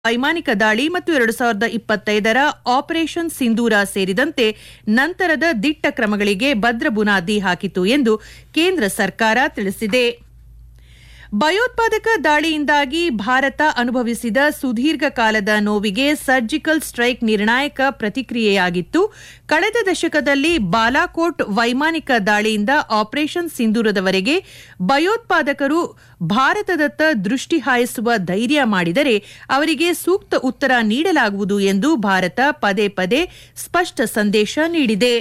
ವೈಮಾನಿಕ ದಾಳಿ ಮತ್ತು ಎರಡು ಸಾವಿರದ ಇಪ್ಪತ್ತೈದರ ಆಪರೇಷನ್ ಸಿಂಧೂರ ಸೇರಿದಂತೆ ನಂತರದ ದಿಟ್ಟ ಕ್ರಮಗಳಿಗೆ ಭದ್ರ ಬುನಾದಿ ಹಾಕಿತು ಎಂದು ಕೇಂದ್ರ ಸರ್ಕಾರ ತಿಳಿಸಿದೆ ಭಯೋತ್ಪಾದಕ ದಾಳಿಯಿಂದಾಗಿ ಭಾರತ ಅನುಭವಿಸಿದ ಸುದೀರ್ಘ ಕಾಲದ ನೋವಿಗೆ ಸರ್ಜಿಕಲ್ ಸ್ಟ್ರೈಕ್ ನಿರ್ಣಾಯಕ ಪ್ರತಿಕ್ರಿಯೆಯಾಗಿತ್ತು ಕಳೆದ ದಶಕದಲ್ಲಿ ಬಾಲಾಕೋಟ್ ವೈಮಾನಿಕ ದಾಳಿಯಿಂದ ಆಪರೇಷನ್ ಸಿಂಧೂರದವರೆಗೆ ಭಯೋತ್ಪಾದಕರು ಭಾರತದತ್ತ ದೃಷ್ಟಿ ಹಾಯಿಸುವ ಧೈರ್ಯ ಮಾಡಿದರೆ ಅವರಿಗೆ ಸೂಕ್ತ ಉತ್ತರ ನೀಡಲಾಗುವುದು ಎಂದು ಭಾರತ ಪದೇ ಪದೇ ಸ್ಪಷ್ಟ ಸಂದೇಶ ನೀಡಿದೆ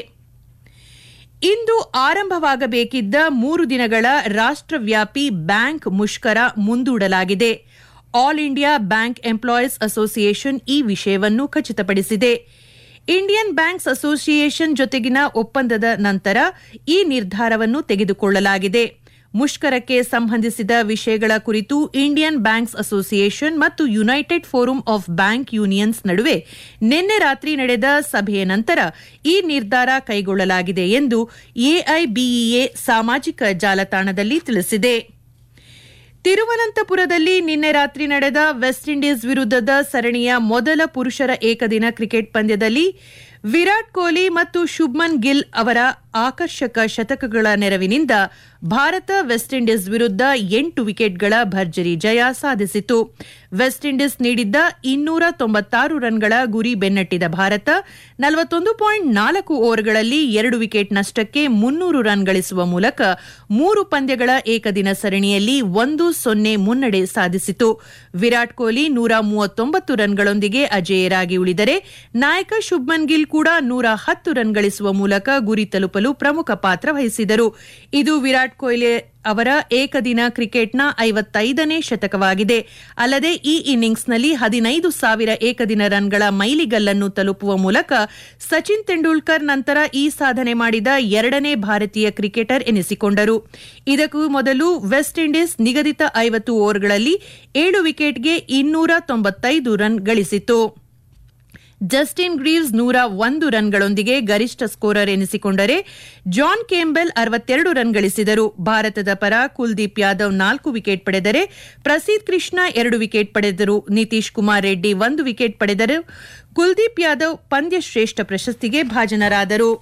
ಇಂದು ಆರಂಭವಾಗಬೇಕಿದ್ದ ಮೂರು ದಿನಗಳ ರಾಷ್ಟ್ರವ್ಯಾಪಿ ಬ್ಯಾಂಕ್ ಮುಷ್ಕರ ಮುಂದೂಡಲಾಗಿದೆ all India bank employees association ಈ ವಿಷಯವನ್ನು ಖಚಿತಪಡಿಸಿದೆ ಇಂಡಿಯನ್ ಬ್ಯಾಂಕ್ಸ್ ಅಸೋಸಿಯೇಷನ್ ಜೊತೆಗಿನ ಒಪ್ಪಂದದ ನಂತರ ಈ ನಿರ್ಧಾರವನ್ನು ತೆಗೆದುಕೊಳ್ಳಲಾಗಿದೆ ಮುಷ್ಕರಕ್ಕೆ ಸಂಬಂಧಿಸಿದ ವಿಷಯಗಳ ಕುರಿತು ಇಂಡಿಯನ್ ಬ್ಯಾಂಕ್ಸ್ ಅಸೋಸಿಯೇಷನ್ ಮತ್ತು united forum of bank unions ನಡುವೆ ನಿನ್ನೆ ರಾತ್ರಿ ನಡೆದ ಸಭೆಯ ನಂತರ ಈ ನಿರ್ಧಾರ ಕೈಗೊಳ್ಳಲಾಗಿದೆ ಎಂದು ಎಐಬಿಇಎ ಸಾಮಾಜಿಕ ಜಾಲತಾಣದಲ್ಲಿ ತಿಳಿಸಿದೆ ತಿರುವನಂತಪುರದಲ್ಲಿ ನಿನ್ನೆ ರಾತ್ರಿ ನಡೆದ ವೆಸ್ಟ್ ಇಂಡೀಸ್ ವಿರುದ್ಧದ ಸರಣಿಯ ಮೊದಲ ಪುರುಷರ ಏಕದಿನ ಕ್ರಿಕೆಟ್ ಪಂದ್ಯದಲ್ಲಿ ವಿರಾಟ್ ಕೊಹ್ಲಿ ಮತ್ತು ಶುಭ್ಮನ್ ಗಿಲ್ ಅವರ ಆಕರ್ಷಕ ಶತಕಗಳ ನೆರವಿನಿಂದ ಭಾರತ ವೆಸ್ಟ್ ಇಂಡೀಸ್ ವಿರುದ್ಧ ಎಂಟು ವಿಕೆಟ್ಗಳ ಭರ್ಜರಿ ಜಯ ಸಾಧಿಸಿತು ವೆಸ್ಟ್ ಇಂಡೀಸ್ ನೀಡಿದ್ದ ಇನ್ನೂರ ತೊಂಬತ್ತಾರು ರನ್ಗಳ ಗುರಿ ಬೆನ್ನಟ್ಟಿದ ಭಾರತ ನಲವತ್ತೊಂದು ಪಾಯಿಂಟ್ ನಾಲ್ಕು ಓವರ್ಗಳಲ್ಲಿ ಎರಡು ವಿಕೆಟ್ ನಷ್ಟಕ್ಕೆ ಮುನ್ನೂರು ರನ್ ಗಳಿಸುವ ಮೂಲಕ ಮೂರು ಪಂದ್ಯಗಳ ಏಕದಿನ ಸರಣಿಯಲ್ಲಿ ಒಂದು ಸೊನ್ನೆ ಮುನ್ನಡೆ ಸಾಧಿಸಿತು ವಿರಾಟ್ ಕೊಹ್ಲಿ ನೂರ ಮೂವತ್ತೊಂಬತ್ತು ರನ್ಗಳೊಂದಿಗೆ ಅಜೇಯರಾಗಿ ಉಳಿದರೆ ನಾಯಕ ಶುಭ್ಮನ್ ಗಿಲ್ ಕೂಡ ನೂರ ಹತ್ತು ರನ್ ಗಳಿಸುವ ಮೂಲಕ ಗುರಿ ತಲುಪಲು ಪ್ರಮುಖ ಪಾತ್ರ ವಹಿಸಿದರು ಇದು ವಿರಾಟ್ ಕೊಹ್ಲಿ ಅವರ ಏಕದಿನ ಕ್ರಿಕೆಟ್ನ ಐವತ್ತೈದನೇ ಶತಕವಾಗಿದೆ ಅಲ್ಲದೆ ಈ ಇನ್ನಿಂಗ್ಸ್ನಲ್ಲಿ ಹದಿನೈದು ಸಾವಿರ ಏಕದಿನ ರನ್ಗಳ ಮೈಲಿಗಲ್ಲನ್ನು ತಲುಪುವ ಮೂಲಕ ಸಚಿನ್ ತೆಂಡೂಲ್ಕರ್ ನಂತರ ಈ ಸಾಧನೆ ಮಾಡಿದ ಎರಡನೇ ಭಾರತೀಯ ಕ್ರಿಕೆಟರ್ ಎನಿಸಿಕೊಂಡರು ಇದಕ್ಕೂ ಮೊದಲು ವೆಸ್ಟ್ ಇಂಡೀಸ್ ನಿಗದಿತ ಐವತ್ತು ಓವರ್ಗಳಲ್ಲಿ ಏಳು ವಿಕೆಟ್ಗೆ ಇನ್ನೂರ ತೊಂಬತ್ತೈದು ರನ್ ಗಳಿಸಿತು ಜಸ್ಟಿನ್ ಗ್ರೀವ್ಸ್ ನೂರ ಒಂದು ರನ್ಗಳೊಂದಿಗೆ ಗರಿಷ್ಠ ಸ್ಕೋರರ್ ಎನಿಸಿಕೊಂಡರೆ ಜಾನ್ ಕೇಂಬೆಲ್ ಅರವತ್ತೆರಡು ರನ್ ಗಳಿಸಿದರು ಭಾರತದ ಪರ ಕುಲ್ದೀಪ್ ಯಾದವ್ ನಾಲ್ಕು ವಿಕೆಟ್ ಪಡೆದರೆ ಪ್ರಸೀದ್ ಕೃಷ್ಣ ಎರಡು ವಿಕೆಟ್ ಪಡೆದರು ನಿತೀಶ್ ಕುಮಾರ್ ರೆಡ್ಡಿ ಒಂದು ವಿಕೆಟ್ ಪಡೆದರು ಕುಲ್ದೀಪ್ ಯಾದವ್ ಪಂದ್ಯ ಶ್ರೇಷ್ಠ ಪ್ರಶಸ್ತಿಗೆ ಭಾಜನರಾದರು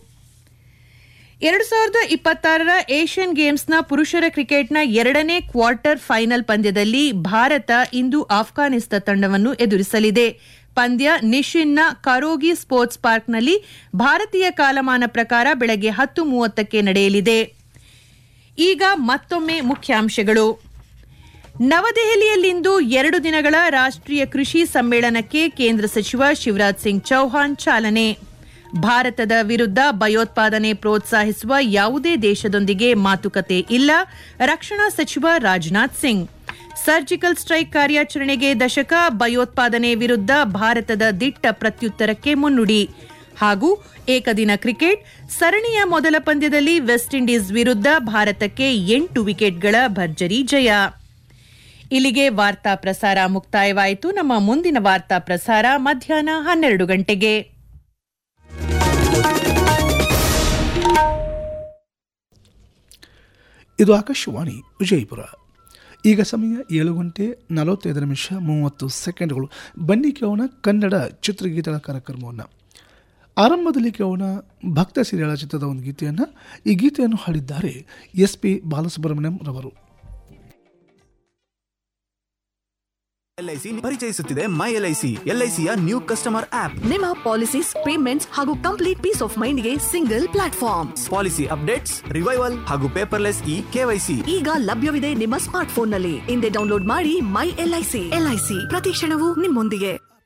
ಎರಡು ಸಾವಿರದ ಇಪ್ಪತ್ತಾರರ ಏಷ್ಯನ್ ಗೇಮ್ಸ್ನ ಪುರುಷರ ಕ್ರಿಕೆಟ್ನ ಎರಡನೇ ಕ್ವಾರ್ಟರ್ ಫೈನಲ್ ಪಂದ್ಯದಲ್ಲಿ ಭಾರತ ಇಂದು ಆಫ್ಘಾನಿಸ್ತಾನ ತಂಡವನ್ನು ಎದುರಿಸಲಿದೆ ಪಂದ್ಯ ನಿಶಿನ್ನ ಕರೋಗಿ ಸ್ಪೋರ್ಟ್ಸ್ ಪಾರ್ಕ್ನಲ್ಲಿ ಭಾರತೀಯ ಕಾಲಮಾನ ಪ್ರಕಾರ ಬೆಳಗ್ಗೆ ಹತ್ತು ಮೂವತ್ತಕ್ಕೆ ನಡೆಯಲಿದೆ ಈಗ ಮತ್ತೊಮ್ಮೆ ಮುಖ್ಯಾಂಶಗಳು ನವದೆಹಲಿಯಲ್ಲಿಂದು ಎರಡು ದಿನಗಳ ರಾಷ್ಟ್ರೀಯ ಕೃಷಿ ಸಮ್ಮೇಳನಕ್ಕೆ ಕೇಂದ್ರ ಸಚಿವ ಶಿವರಾಜ್ ಸಿಂಗ್ ಚೌಹಾಣ್ ಚಾಲನೆ ಭಾರತದ ವಿರುದ್ಧ ಭಯೋತ್ಪಾದನೆ ಪ್ರೋತ್ಸಾಹಿಸುವ ಯಾವುದೇ ದೇಶದೊಂದಿಗೆ ಮಾತುಕತೆ ಇಲ್ಲ ರಕ್ಷಣಾ ಸಚಿವ ರಾಜನಾಥ್ ಸಿಂಗ್ ಸರ್ಜಿಕಲ್ ಸ್ಟ್ರೈಕ್ ಕಾರ್ಯಾಚರಣೆಗೆ ದಶಕ ಭಯೋತ್ಪಾದನೆ ವಿರುದ್ಧ ಭಾರತದ ದಿಟ್ಟ ಪ್ರತ್ಯುತ್ತರಕ್ಕೆ ಮುನ್ನುಡಿ ಹಾಗೂ ಏಕದಿನ ಕ್ರಿಕೆಟ್ ಸರಣಿಯ ಮೊದಲ ಪಂದ್ಯದಲ್ಲಿ ವೆಸ್ಟ್ ಇಂಡೀಸ್ ವಿರುದ್ಧ ಭಾರತಕ್ಕೆ ಎಂಟು ವಿಕೆಟ್ಗಳ ಭರ್ಜರಿ ಜಯ ಇಲ್ಲಿಗೆ ವಾರ್ತಾ ಪ್ರಸಾರ ಮುಕ್ತಾಯವಾಯಿತು ನಮ್ಮ ಮುಂದಿನ ವಾರ್ತಾ ಪ್ರಸಾರ ಮಧ್ಯಾಹ್ನ ಹನ್ನೆರಡು ಗಂಟೆಗೆ ಇದು ಆಕಾಶವಾಣಿ ವಿಜಯಪುರ ಈಗ ಸಮಯ ಏಳು ಗಂಟೆ ನಲವತ್ತೈದು ನಿಮಿಷ ಮೂವತ್ತು ಸೆಕೆಂಡ್ಗಳು ಬನ್ನಿ ಕೇಳೋಣ ಕನ್ನಡ ಚಿತ್ರಗೀತೆಗಳ ಕಾರ್ಯಕ್ರಮವನ್ನು ಆರಂಭದಲ್ಲಿ ಕೇಳೋಣ ಭಕ್ತ ಸಿರಿಯಾಳ ಚಿತ್ರದ ಒಂದು ಗೀತೆಯನ್ನು ಈ ಗೀತೆಯನ್ನು ಹಾಡಿದ್ದಾರೆ ಎಸ್ ಪಿ ಬಾಲಸುಬ್ರಹ್ಮಣ್ಯಂ ರವರು ಎಲ್ಐಸಿ ಪರಿಚಯಿಸುತ್ತಿದೆ ಮೈ ಎಲ್ಐಸಿ ಎಲ್ಐಸಿಯ ನ್ಯೂ ಕಸ್ಟಮರ್ ಆಪ್ ನಿಮ್ಮ ಪಾಲಿಸೀಸ್ ಪೇಮೆಂಟ್ಸ್ ಹಾಗೂ ಕಂಪ್ಲೀಟ್ ಪೀಸ್ ಆಫ್ ಮೈಂಡ್ಗೆ single platform policy updates revival ಹಾಗೂ ಪೇಪರ್ಲೆಸ್ ಇ ಕೆವೈಸಿ ಈಗ ಲಭ್ಯವಿದೆ ನಿಮ್ಮ ಸ್ಮಾರ್ಟ್ ಫೋನ್ ನಲ್ಲಿ ಹಿಂದೆ ಡೌನ್ಲೋಡ್ ಮಾಡಿ ಮೈ ಎಲ್ಐಸಿ ಎಲ್ಐಸಿ ಪ್ರತಿ ಕ್ಷಣವೂ ನಿಮ್ಮೊಂದಿಗೆ